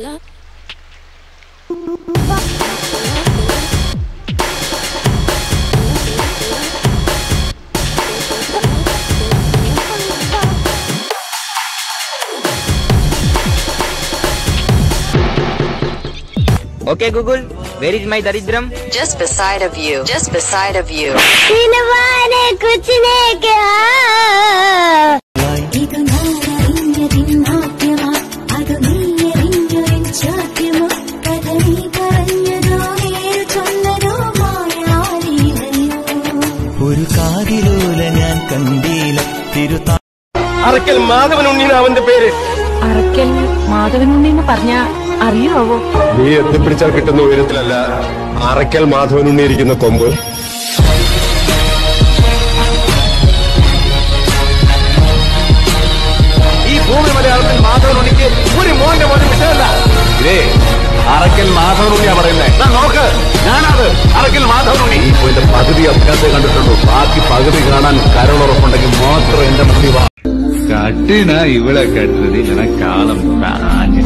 Okay, Google, where is my Daridram? Just beside of you. Just beside of you. സിനിമാനെ കുച്ചിനേക്കാ ഇത് നാരറിഞ്ഞതിന്നാദ്യമാ അത് നീയറിഞ്ഞൊരിച്ചാദ്യമോ കഥ നീ പറഞ്ഞതോ നേർ ചൊന്നതോ മായാലീലയോ ഒരു കാതിലോല ഞാൻ കണ്ടീല തിരുത്താ അറക്കൽ മാധവൻ ഉണ്ണീന് അവന്റെ പേര് അറക്കൽ മാധവനുണ്ണി എന്ന് പറഞ്ഞ അറിയാവോ നീ എത്തിപ്പിടിച്ചാൽ കിട്ടുന്ന ഉയരത്തിലല്ല അറക്കൽ മാധവൻ ഉണ്ണിയിരിക്കുന്ന കൊമ്പ് ഈ ഭൂമി മലയാളത്തിൽ മാധവൻ ഉണ്ണിക്ക് ഒരു മോന്റെ മോനും വിഷയമല്ല ഇതേ അറക്കൽ മാധവൻ ഉണ്ണിയാ പറയുന്നേ ദാ നോക്ക് ഞാനത് അറക്കൽ മാധവൻ ഉണ്ണി ഇപ്പൊ എന്റെ പകുതി അഭ്യാസം കണ്ടിട്ടുള്ളൂ ബാക്കി പകുതി കാണാൻ കരളുറപ്പുണ്ടെങ്കിൽ മാത്രം എന്റെ മുന്നിൽ വാ கட்டுன இவ்வளவு கட்டுறது இல்லைன்னா காலம் தாண்டி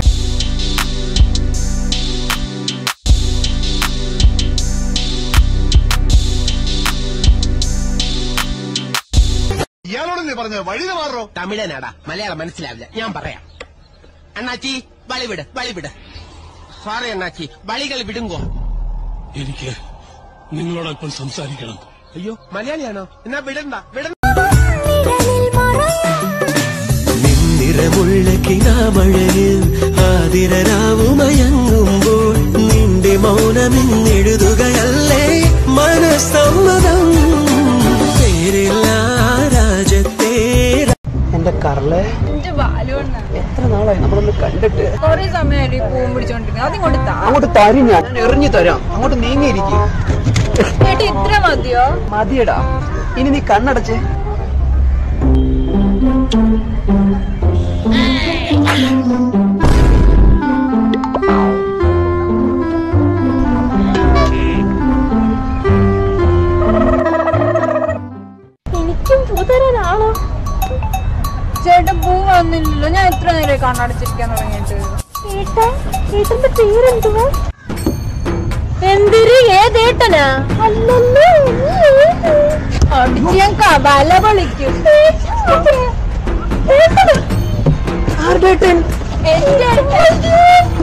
ഇയാളോടല്ലേ പറഞ്ഞത് വഴി മാറോ തമിഴനാടാ മലയാളം മനസ്സിലാവില്ല ഞാൻ പറയാം അണ്ണാച്ചി വളി വിട് വളി വിട് സോറി അണ്ണാച്ചി വളികൾ വിടുങ്കോ എനിക്ക് നിങ്ങളോടൊപ്പം സംസാരിക്കണം അയ്യോ മലയാളിയാണോ എന്നാ വിടണ്ട വിടണ്ട നിഴലിൽ മറയാ നിന്നിറമുള്ള കിനാമഴയിൽ ആതിരരാവുമയങ്ങുമ്പോൾ നിന്റെ മൗനമിന്നെഴുതുകയല്ലേ മനസ്സമ്മതം പേരില്ല രാജത്തേ എന്റെ കറളെ എത്ര നാളായി നമ്മളൊന്ന് കണ്ടിട്ട് കൊറേ സമയമായിട്ട് പൂവും പിടിച്ചോണ്ടിരിക്കുന്നത് അതിങ്ങോട്ട് താ അങ്ങോട്ട് തരും ഞാൻ ഞാൻ എറിഞ്ഞു തരാം അങ്ങോട്ട് നീങ്ങിയിരിക്കും ചേട്ടി ഇത്ര മതിയോ മതിയടാ ഇനി നീ കണ്ണടച്ചേ എനിക്കും പൂ തരാനാണോ ചേട്ടൻ പൂ വന്നില്ലല്ലോ ഞാൻ എത്ര നേരം കണ്ണടച്ചിരിക്കാൻ തുടങ്ങിയിട്ട് ഏട്ടന്റെ പേരെന്തുവാ എന്തിരി ഏതേട്ടനാ അല്ലല്ലോ അടിച്ച് ഞാൻ കബാല വിളിക്കും ആരുടേട്ടൻ എന്റെ